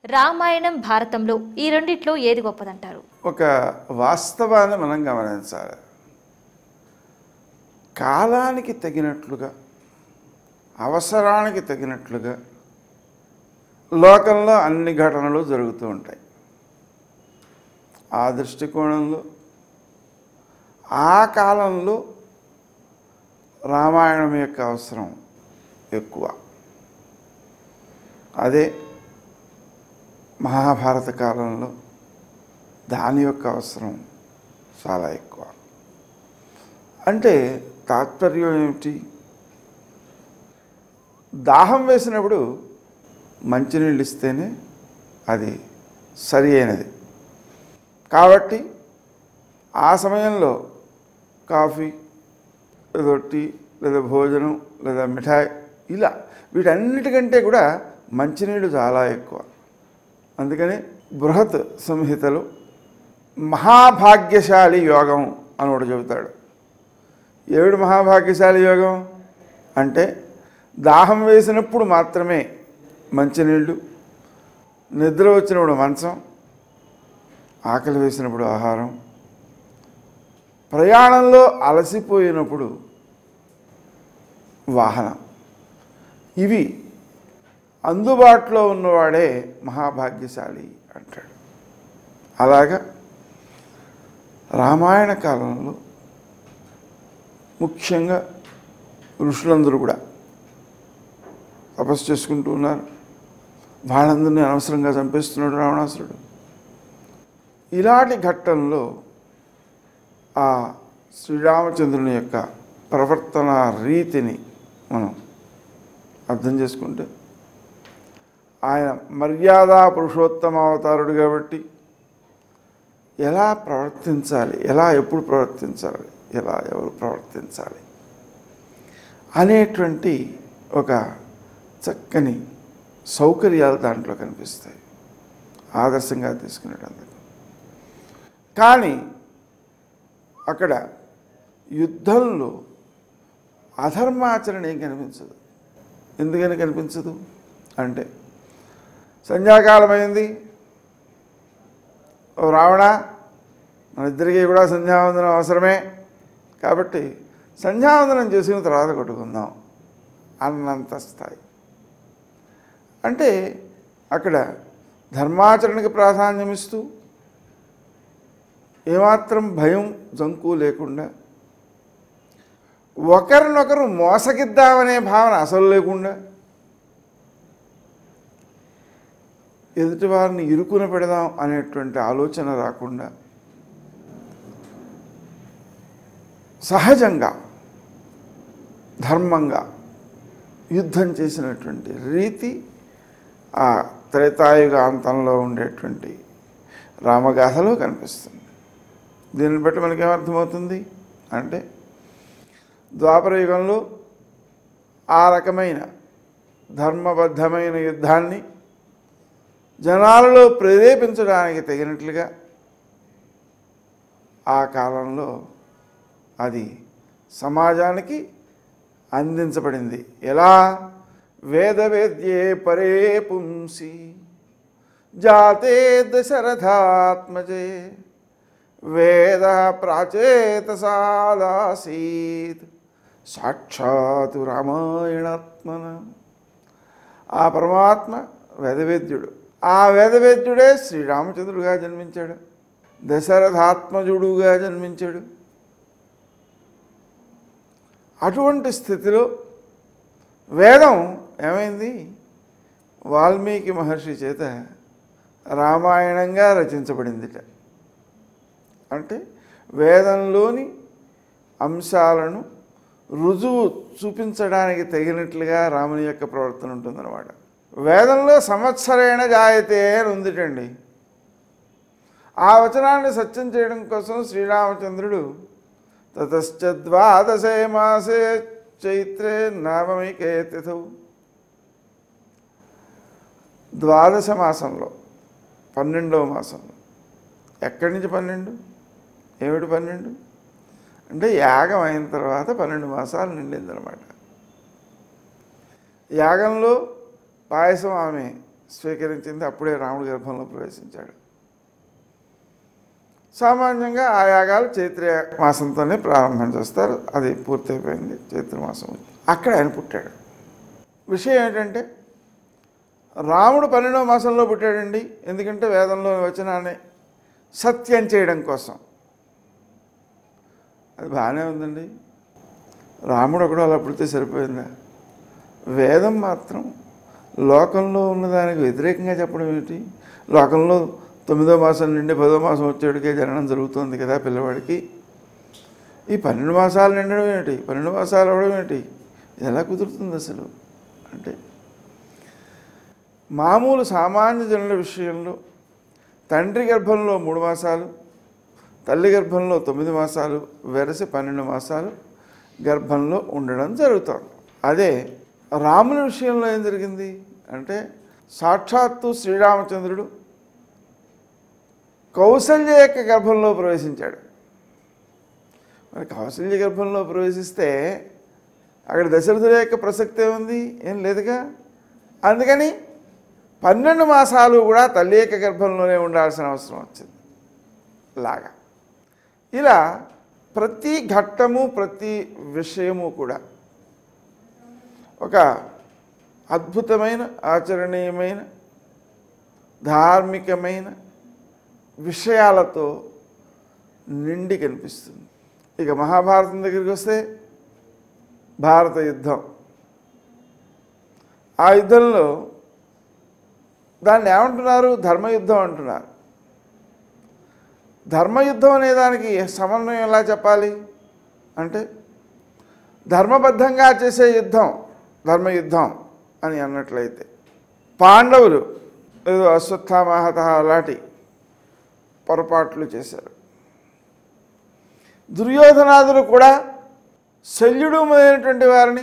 రామాయణం భారతంలో ఈ రెండిట్లో ఏది గొప్పదంటారు ఒక వాస్తవాన్ని మనం గమనించాలి కాలానికి తగినట్లుగా అవసరానికి తగినట్లుగా లోకంలో అన్ని ఘటనలు జరుగుతూ ఉంటాయి ఆ దృష్టికోణంలో ఆ కాలంలో రామాయణం యొక్క అవసరం ఎక్కువ అదే మహాభారత కాలంలో దాని యొక్క అవసరం చాలా ఎక్కువ అంటే తాత్పర్యం ఏమిటి దాహం వేసినప్పుడు మంచినీళ్ళు ఇస్తేనే అది సరి అయినది కాబట్టి ఆ సమయంలో కాఫీ లేదా టీ లేదా భోజనం లేదా మిఠాయి ఇలా వీటన్నిటికంటే కూడా మంచినీళ్ళు చాలా ఎక్కువ అందుకని బృహత్ సంహితలు మహాభాగ్యశాలి యోగం అని ఒకటి చెబుతాడు ఏడు మహాభాగ్యశాలి యోగం అంటే దాహం వేసినప్పుడు మాత్రమే మంచినీళ్ళు నిద్ర వచ్చినప్పుడు మంచం ఆకలి వేసినప్పుడు ఆహారం ప్రయాణంలో అలసిపోయినప్పుడు వాహనం ఇవి అందుబాటులో ఉన్నవాడే మహాభాగ్యశాలి అంటాడు అలాగా రామాయణ కాలంలో ముఖ్యంగా ఋషులందరూ కూడా తపస్సు చేసుకుంటూ ఉన్నారు వాళ్ళందరినీ అనవసరంగా చంపేస్తున్నాడు రావణాసురుడు ఇలాంటి ఘట్టంలో ఆ శ్రీరామచంద్రుని యొక్క ప్రవర్తన రీతిని మనం అర్థం చేసుకుంటే ఆయన మర్యాద పురుషోత్తమ అవతారుడు కాబట్టి ఎలా ప్రవర్తించాలి ఎలా ఎప్పుడు ప్రవర్తించాలి ఎలా ఎవరు ప్రవర్తించాలి అనేటువంటి ఒక చక్కని సౌకర్యాలు దాంట్లో కనిపిస్తాయి ఆదర్శంగా తీసుకునేటందుకు కానీ అక్కడ యుద్ధంలో అధర్మాచరణ ఏం కనిపించదు ఎందుకని కనిపించదు అంటే సంధ్యాకాలం అయింది ఓ రావణ మన ఇద్దరికీ కూడా సంధ్యావందనం అవసరమే కాబట్టి సంధ్యావందనం చేసిన తర్వాత కొట్టుకుందాం అన్నంత స్థాయి అంటే అక్కడ ధర్మాచరణకి ప్రాధాన్యం ఇస్తూ ఏమాత్రం భయం జంకు లేకుండా ఒకరినొకరు మోసగిద్దామనే భావన అసలు లేకుండా ఎదుటివారిని ఇరుకున పెడదాం అనేటువంటి ఆలోచన రాకుండా సహజంగా ధర్మంగా యుద్ధం చేసినటువంటి రీతి ఆ త్రేతాయుగ అంతంలో ఉండేటువంటి రామగాథలో కనిపిస్తుంది దీన్ని బట్టి మనకి ఏమర్థమవుతుంది అంటే ద్వాపర యుగంలో ఆ రకమైన ధర్మబద్ధమైన యుద్ధాన్ని జనాలలో ప్రేరేపించడానికి తగినట్లుగా ఆ కాలంలో అది సమాజానికి అందించబడింది ఎలా వేద వేద్యే పరే పుంసి జాతే దశరథాత్మజే వేద ప్రాచేతసాదాసీత్ సాక్షాత్ రామాయణాత్మన ఆ పరమాత్మ వేదవేద్యుడు ఆ వేదవేద్యుడే శ్రీరామచంద్రుడుగా జన్మించాడు దశరథాత్మజుడుగా జన్మించాడు అటువంటి స్థితిలో వేదం ఏమైంది వాల్మీకి మహర్షి చేత రామాయణంగా రచించబడిందిట అంటే వేదంలోని అంశాలను రుజువు చూపించడానికి తగినట్లుగా రాముని యొక్క ప్రవర్తన ఉంటుందన్నమాట వేదంలో సంవత్సరేణ జాయతే అని ఉందిటండి ఆ వచనాన్ని సత్యం చేయడం కోసం శ్రీరామచంద్రుడు తతశ్చ ద్వాదశే మాసే చైత్రే నవమికే తిథౌ ద్వాదశ మాసంలో పన్నెండవ మాసంలో ఎక్కడి నుంచి పన్నెండు ఏమిటి పన్నెండు అంటే యాగం అయిన తర్వాత పన్నెండు మాసాలు నిండిందనమాట యాగంలో పాయసం ఆమె స్వీకరించింది అప్పుడే రాముడి గర్భంలో ప్రవేశించాడు సామాన్యంగా ఆ యాగాలు చైత్ర మాసంతోనే ప్రారంభం చేస్తారు అది పూర్తయిపోయింది చైత్ర మాసం అక్కడ ఆయన పుట్టాడు విషయం ఏంటంటే రాముడు పన్నెండవ మాసంలో పుట్టాడండి ఎందుకంటే వేదంలో వచనాన్ని సత్యం చేయడం కోసం అది బాగానే ఉందండి రాముడు ఒకడు అలా పుడితే సరిపోయిందా వేదం మాత్రం లోకంలో ఉన్నదానికి వ్యతిరేకంగా చెప్పడం ఏమిటి లోకంలో తొమ్మిదో మాసం నుండి పదో మాసం వచ్చేటికే జననం జరుగుతుంది కదా పిల్లవాడికి ఈ పన్నెండు మాసాలు నిండడం ఏంటి పన్నెండు మాసాలు అవడం ఏంటి ఇది ఎలా కుదురుతుంది అసలు అంటే మామూలు సామాన్య జనుల విషయంలో తండ్రి గర్భంలో మూడు మాసాలు తల్లి గర్భంలో తొమ్మిది మాసాలు వెరసి పన్నెండు మాసాలు గర్భంలో ఉండడం జరుగుతుంది అదే రాముని విషయంలో ఏం జరిగింది అంటే సాక్షాత్తు శ్రీరామచంద్రుడు కౌసల్య యొక్క గర్భంలో ప్రవేశించాడు మరి కౌసల్య గర్భంలో ప్రవేశిస్తే అక్కడ దశరథుల యొక్క ప్రసక్తే ఉంది ఏం లేదుగా అందుకని పన్నెండు మాసాలు కూడా తల్లి యొక్క గర్భంలోనే ఉండాల్సిన అవసరం వచ్చింది లాగా ఇలా ప్రతి ఘట్టము ప్రతి విషయము కూడా ఒక అద్భుతమైన ఆచరణీయమైన ధార్మికమైన విషయాలతో నిండి కనిపిస్తుంది ఇక మహాభారతం దగ్గరికి వస్తే భారత యుద్ధం ఆ యుద్ధంలో దాన్ని ఏమంటున్నారు ధర్మయుద్ధం అంటున్నారు ధర్మయుద్ధం అనే దానికి సమన్వయం ఎలా చెప్పాలి అంటే ధర్మబద్ధంగా చేసే యుద్ధం ధర్మయుద్ధం అని అన్నట్లయితే పాండవులు ఏదో అశ్వత్థామాహత అలాంటి పొరపాట్లు చేశారు దుర్యోధనాదులు కూడా శల్యుడు మొదలైనటువంటి వారిని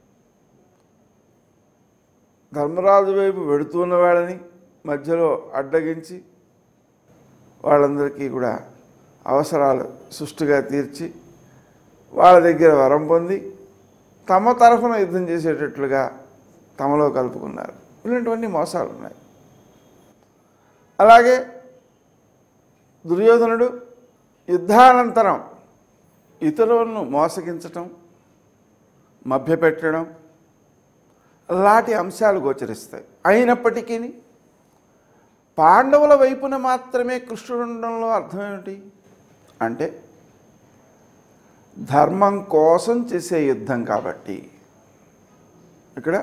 ధర్మరాజు వైపు వెడుతున్న వాళ్ళని మధ్యలో అడ్డగించి వాళ్ళందరికీ కూడా అవసరాలు సుష్టుగా తీర్చి వాళ్ళ దగ్గర వరం పొంది తమ తరఫున యుద్ధం చేసేటట్లుగా తమలో కలుపుకున్నారు ఇలాంటివన్నీ మోసాలు ఉన్నాయి అలాగే దుర్యోధనుడు యుద్ధానంతరం ఇతరులను మోసగించటం మభ్యపెట్టడం అలాంటి అంశాలు గోచరిస్తాయి అయినప్పటికీ పాండవుల వైపున మాత్రమే కృష్ణుడు ఉండడంలో అర్థం ఏమిటి అంటే ధర్మం కోసం చేసే యుద్ధం కాబట్టి ఇక్కడ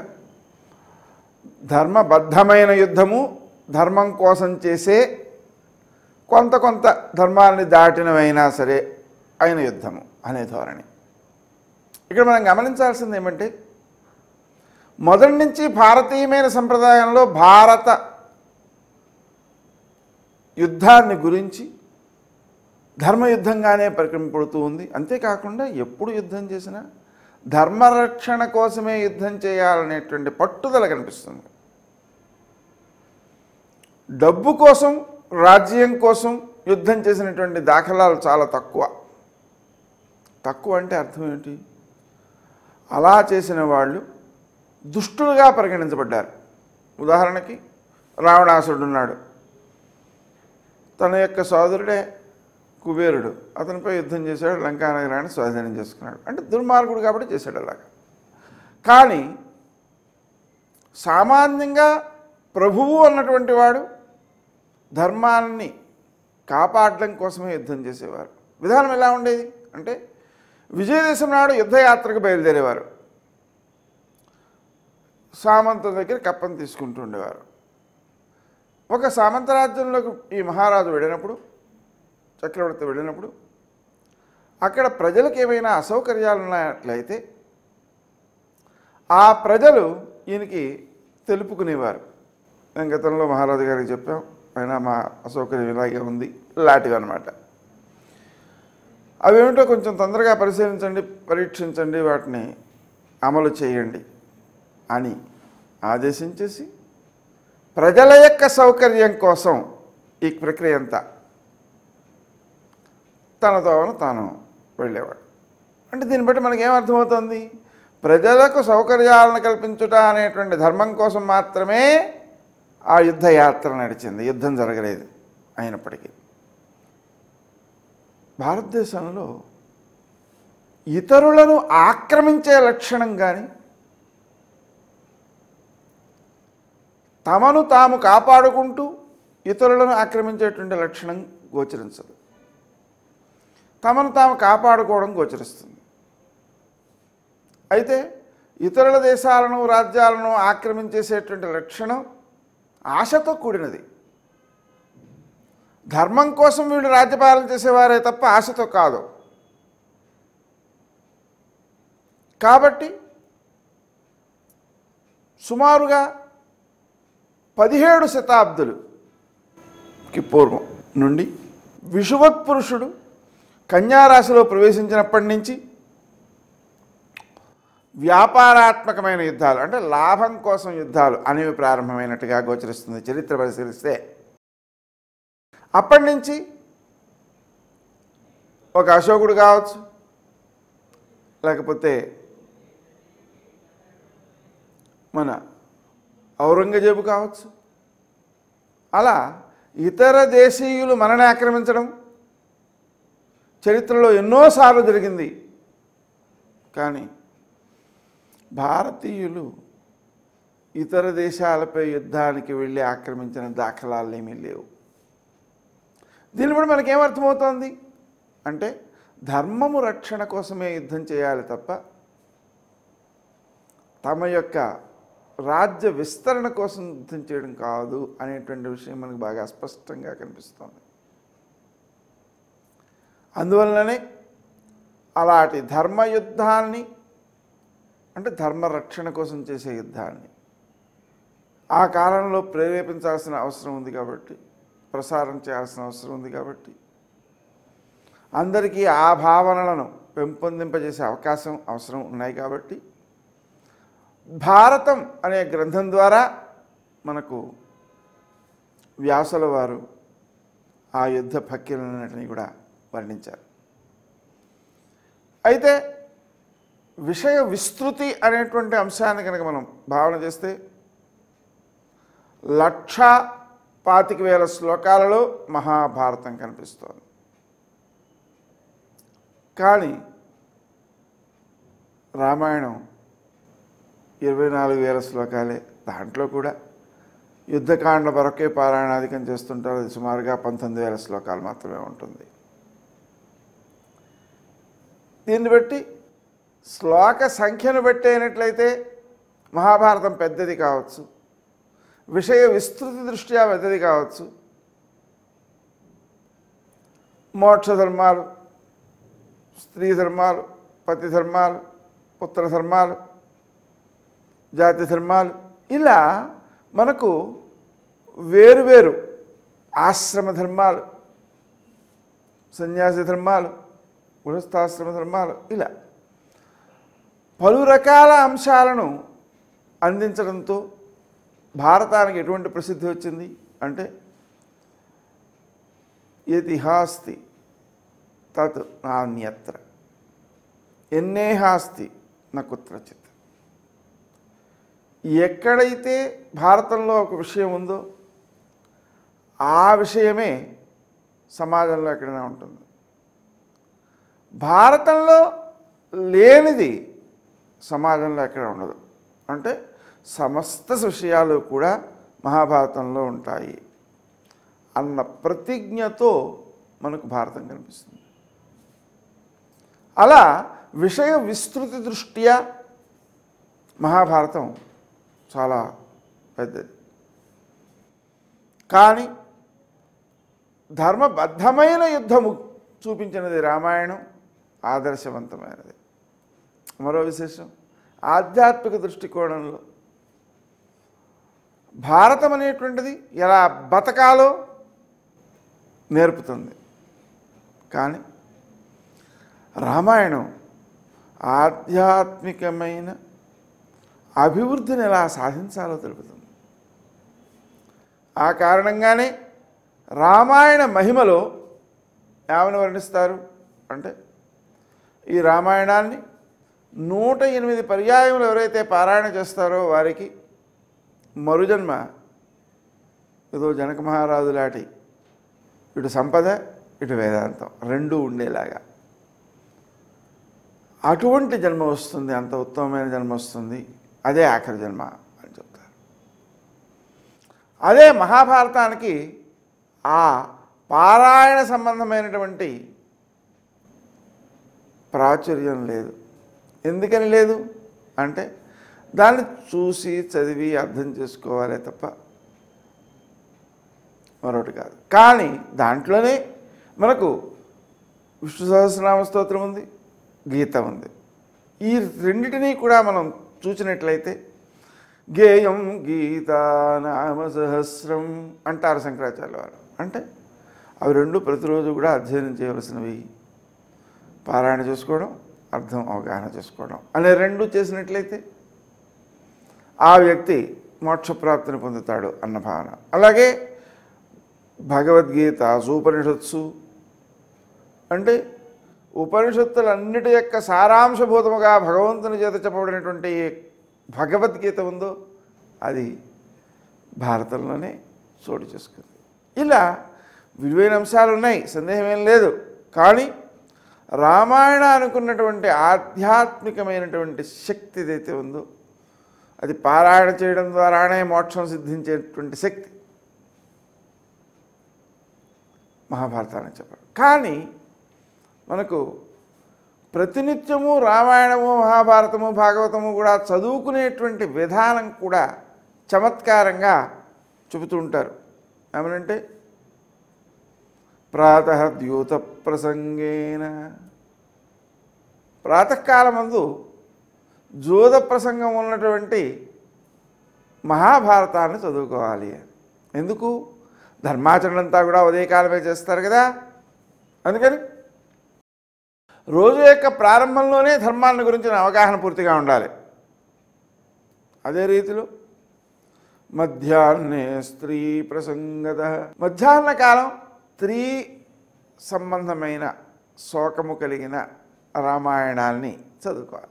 ధర్మబద్ధమైన యుద్ధము ధర్మం కోసం చేసే కొంత కొంత ధర్మాన్ని దాటినవైనా సరే అయిన యుద్ధము అనే ధోరణి ఇక్కడ మనం గమనించాల్సింది ఏమంటే మొదటి నుంచి భారతీయమైన సంప్రదాయంలో భారత యుద్ధాన్ని గురించి ధర్మయుద్ధంగానే పరికరింపడుతూ ఉంది అంతేకాకుండా ఎప్పుడు యుద్ధం చేసినా ధర్మరక్షణ కోసమే యుద్ధం చేయాలనేటువంటి పట్టుదల కనిపిస్తుంది డబ్బు కోసం రాజ్యం కోసం యుద్ధం చేసినటువంటి దాఖలాలు చాలా తక్కువ తక్కువ అంటే అర్థం ఏంటి అలా చేసిన వాళ్ళు దుష్టులుగా పరిగణించబడ్డారు ఉదాహరణకి రావణాసుడు ఉన్నాడు తన యొక్క సోదరుడే కుబేరుడు అతనిపై యుద్ధం చేశాడు లంకా నగరాన్ని స్వాధీనం చేసుకున్నాడు అంటే దుర్మార్గుడు కాబట్టి చేశాడు అలాగా కానీ సామాన్యంగా ప్రభువు అన్నటువంటి వాడు ధర్మాన్ని కాపాడడం కోసమే యుద్ధం చేసేవారు విధానం ఎలా ఉండేది అంటే విజయదేశం నాడు యుద్ధయాత్రకు బయలుదేరేవారు సామంత దగ్గర కప్పం తీసుకుంటూ ఉండేవారు ఒక సామంత రాజ్యంలోకి ఈ మహారాజు వెళ్ళినప్పుడు చక్రవర్తి వెళ్ళినప్పుడు అక్కడ ప్రజలకు ఏమైనా అసౌకర్యాలు ఉన్నట్లయితే ఆ ప్రజలు ఈయనకి తెలుపుకునేవారు నేను గతంలో మహారాజు గారికి చెప్పాం అయినా మా అసౌకర్యం ఇలాగే ఉంది లాంటివి అనమాట అవేమిటో కొంచెం తొందరగా పరిశీలించండి పరీక్షించండి వాటిని అమలు చేయండి అని ఆదేశించేసి ప్రజల యొక్క సౌకర్యం కోసం ఈ ప్రక్రియ అంతా తనతో తాను వెళ్ళేవాడు అంటే దీన్ని బట్టి మనకి ఏమర్థమవుతుంది ప్రజలకు సౌకర్యాలను కల్పించుట అనేటువంటి ధర్మం కోసం మాత్రమే ఆ యుద్ధ యాత్ర నడిచింది యుద్ధం జరగలేదు అయినప్పటికీ భారతదేశంలో ఇతరులను ఆక్రమించే లక్షణం కానీ తమను తాము కాపాడుకుంటూ ఇతరులను ఆక్రమించేటువంటి లక్షణం గోచరించదు తమను తాము కాపాడుకోవడం గోచరిస్తుంది అయితే ఇతరుల దేశాలను రాజ్యాలను ఆక్రమించేసేటువంటి లక్షణం ఆశతో కూడినది ధర్మం కోసం వీళ్ళు రాజ్యపాలన చేసేవారే తప్ప ఆశతో కాదు కాబట్టి సుమారుగా పదిహేడు శతాబ్దులుకి పూర్వం నుండి విషువత్ పురుషుడు కన్యారాశిలో ప్రవేశించినప్పటి నుంచి వ్యాపారాత్మకమైన యుద్ధాలు అంటే లాభం కోసం యుద్ధాలు అనేవి ప్రారంభమైనట్టుగా గోచరిస్తుంది చరిత్ర పరిశీలిస్తే అప్పటి నుంచి ఒక అశోకుడు కావచ్చు లేకపోతే మన ఔరంగజేబు కావచ్చు అలా ఇతర దేశీయులు మనని ఆక్రమించడం చరిత్రలో ఎన్నోసార్లు జరిగింది కానీ భారతీయులు ఇతర దేశాలపై యుద్ధానికి వెళ్ళి ఆక్రమించిన దాఖలాలు ఏమీ లేవు దీన్ని బట్టి మనకేమర్థమవుతోంది అంటే ధర్మము రక్షణ కోసమే యుద్ధం చేయాలి తప్ప తమ యొక్క రాజ్య విస్తరణ కోసం యుద్ధం చేయడం కాదు అనేటువంటి విషయం మనకు బాగా స్పష్టంగా కనిపిస్తోంది అందువలననే అలాంటి ధర్మయుద్ధాన్ని అంటే ధర్మ రక్షణ కోసం చేసే యుద్ధాన్ని ఆ కాలంలో ప్రేరేపించాల్సిన అవసరం ఉంది కాబట్టి ప్రసారం చేయాల్సిన అవసరం ఉంది కాబట్టి అందరికీ ఆ భావనలను పెంపొందింపజేసే అవకాశం అవసరం ఉన్నాయి కాబట్టి భారతం అనే గ్రంథం ద్వారా మనకు వ్యాసుల వారు ఆ యుద్ధ పక్కిలన్నింటినీ కూడా వర్ణించారు అయితే విషయ విస్తృతి అనేటువంటి అంశాన్ని కనుక మనం భావన చేస్తే లక్ష పాతిక వేల శ్లోకాలలో మహాభారతం కనిపిస్తోంది కానీ రామాయణం ఇరవై నాలుగు వేల శ్లోకాలే దాంట్లో కూడా యుద్ధకాండ వరకే పారాయణాధికం చేస్తుంటారు అది సుమారుగా పంతొమ్మిది వేల శ్లోకాలు మాత్రమే ఉంటుంది దీన్ని బట్టి శ్లోక సంఖ్యను బట్టి అయినట్లయితే మహాభారతం పెద్దది కావచ్చు విషయ విస్తృతి దృష్ట్యా పెద్దది కావచ్చు మోక్ష ధర్మాలు స్త్రీ ధర్మాలు పతి ధర్మాలు పుత్ర ధర్మాలు జాతి ధర్మాలు ఇలా మనకు వేరువేరు ఆశ్రమ ధర్మాలు సన్యాసి ధర్మాలు గృహస్థాశ్రమ ధర్మాలు ఇలా పలు రకాల అంశాలను అందించడంతో భారతానికి ఎటువంటి ప్రసిద్ధి వచ్చింది అంటే యతిహాస్తి తత్ నాణ్యత్ర ఎన్నేహాస్తి నకుత్రచిత్ ఎక్కడైతే భారతంలో ఒక విషయం ఉందో ఆ విషయమే సమాజంలో ఎక్కడైనా ఉంటుంది భారతంలో లేనిది సమాజంలో ఎక్కడ ఉండదు అంటే సమస్త విషయాలు కూడా మహాభారతంలో ఉంటాయి అన్న ప్రతిజ్ఞతో మనకు భారతం కనిపిస్తుంది అలా విషయ విస్తృతి దృష్ట్యా మహాభారతం చాలా పెద్దది కానీ ధర్మబద్ధమైన యుద్ధము చూపించినది రామాయణం ఆదర్శవంతమైనది మరో విశేషం ఆధ్యాత్మిక దృష్టికోణంలో భారతం అనేటువంటిది ఎలా బతకాలో నేర్పుతుంది కానీ రామాయణం ఆధ్యాత్మికమైన అభివృద్ధిని ఎలా సాధించాలో తెలుపుతుంది ఆ కారణంగానే రామాయణ మహిమలో ఏమని వర్ణిస్తారు అంటే ఈ రామాయణాన్ని నూట ఎనిమిది పర్యాయములు ఎవరైతే పారాయణ చేస్తారో వారికి మరుజన్మ ఏదో జనక మహారాజు లాంటి ఇటు సంపద ఇటు వేదాంతం రెండు ఉండేలాగా అటువంటి జన్మ వస్తుంది అంత ఉత్తమమైన జన్మ వస్తుంది అదే ఆఖరి జన్మ అని చెప్తారు అదే మహాభారతానికి ఆ పారాయణ సంబంధమైనటువంటి ప్రాచుర్యం లేదు ఎందుకని లేదు అంటే దాన్ని చూసి చదివి అర్థం చేసుకోవాలే తప్ప మరొకటి కాదు కానీ దాంట్లోనే మనకు విష్ణు సహస్రనామ స్తోత్రం ఉంది గీత ఉంది ఈ రెండిటినీ కూడా మనం చూసినట్లయితే గేయం గీతా నామ సహస్రం అంటారు శంకరాచార్య వారు అంటే అవి రెండు ప్రతిరోజు కూడా అధ్యయనం చేయవలసినవి పారాయణ చేసుకోవడం అర్థం అవగాహన చేసుకోవడం అనే రెండు చేసినట్లయితే ఆ వ్యక్తి మోక్షప్రాప్తిని పొందుతాడు అన్న భావన అలాగే భగవద్గీత ఉపనిషత్సు అంటే ఉపనిషత్తులన్నిటి యొక్క సారాంశభూతముగా భగవంతుని చేత చెప్పబడినటువంటి ఏ భగవద్గీత ఉందో అది భారతంలోనే చోటు చేసుకుంది ఇలా విలువైన అంశాలు ఉన్నాయి సందేహం ఏం లేదు కానీ రామాయణ అనుకున్నటువంటి ఆధ్యాత్మికమైనటువంటి శక్తి ఏదైతే ఉందో అది పారాయణ చేయడం ద్వారానే మోక్షం సిద్ధించేటువంటి శక్తి మహాభారతాన్ని చెప్పారు కానీ మనకు ప్రతినిత్యము రామాయణము మహాభారతము భాగవతము కూడా చదువుకునేటువంటి విధానం కూడా చమత్కారంగా చెబుతూ ఉంటారు ఏమనంటే ప్రాత ద్యూత ప్రసంగేన ప్రాతకాలమందు జోద ప్రసంగం ఉన్నటువంటి మహాభారతాన్ని చదువుకోవాలి ఎందుకు ధర్మాచరణ అంతా కూడా ఉదయకాలమే చేస్తారు కదా అందుకని రోజు యొక్క ప్రారంభంలోనే ధర్మాన్ని గురించిన అవగాహన పూర్తిగా ఉండాలి అదే రీతిలో మధ్యాహ్నే స్త్రీ ప్రసంగత మధ్యాహ్న కాలం స్త్రీ సంబంధమైన శోకము కలిగిన రామాయణాన్ని చదువుకోవాలి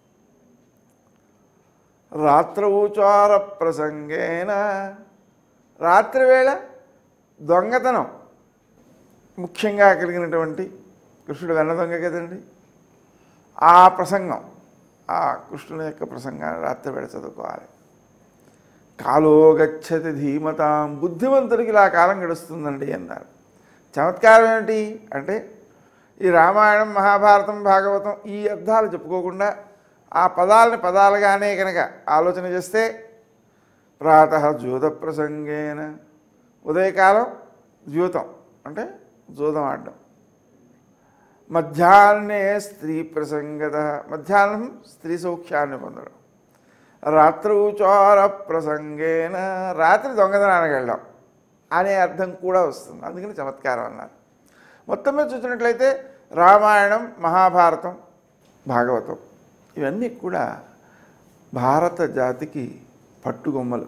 రాత్రవుచార ప్రసంగేన రాత్రివేళ దొంగతనం ముఖ్యంగా కలిగినటువంటి కృష్ణుడు వెన్న దొంగ కదండి ఆ ప్రసంగం ఆ కృష్ణుని యొక్క ప్రసంగాన్ని రాత్రివేళ చదువుకోవాలి కాలో గచ్చతి ధీమతాం బుద్ధిమంతుడికి ఇలా కాలం గడుస్తుందండి అన్నారు చమత్కారం ఏమిటి అంటే ఈ రామాయణం మహాభారతం భాగవతం ఈ అర్థాలు చెప్పుకోకుండా ఆ పదాలని పదాలుగానే కనుక ఆలోచన చేస్తే ప్రాత జూత ప్రసంగేన ఉదయకాలం ద్యూతం అంటే జూదం ఆడడం మధ్యాహ్నే స్త్రీ ప్రసంగత మధ్యాహ్నం స్త్రీ సౌఖ్యాన్ని పొందడం రాత్రుచార ప్రసంగేన రాత్రి దొంగతనానికి వెళ్ళడం అనే అర్థం కూడా వస్తుంది అందుకని చమత్కారం అన్నారు మొత్తం మీద చూసినట్లయితే రామాయణం మహాభారతం భాగవతం ఇవన్నీ కూడా భారత జాతికి పట్టుగొమ్మలు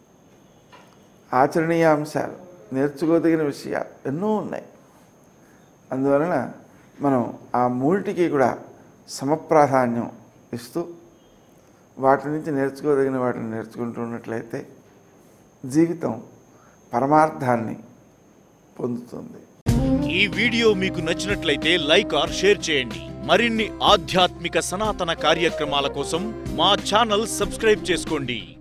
ఆచరణీయ అంశాలు నేర్చుకోదగిన విషయాలు ఎన్నో ఉన్నాయి అందువలన మనం ఆ మూడిటికి కూడా సమప్రాధాన్యం ఇస్తూ వాటి నుంచి నేర్చుకోదగిన వాటిని నేర్చుకుంటూ ఉన్నట్లయితే జీవితం పరమార్థాన్ని పొందుతుంది ఈ వీడియో మీకు నచ్చినట్లయితే లైక్ ఆర్ షేర్ చేయండి మరిన్ని ఆధ్యాత్మిక సనాతన కార్యక్రమాల కోసం మా ఛానల్ సబ్స్క్రైబ్ చేసుకోండి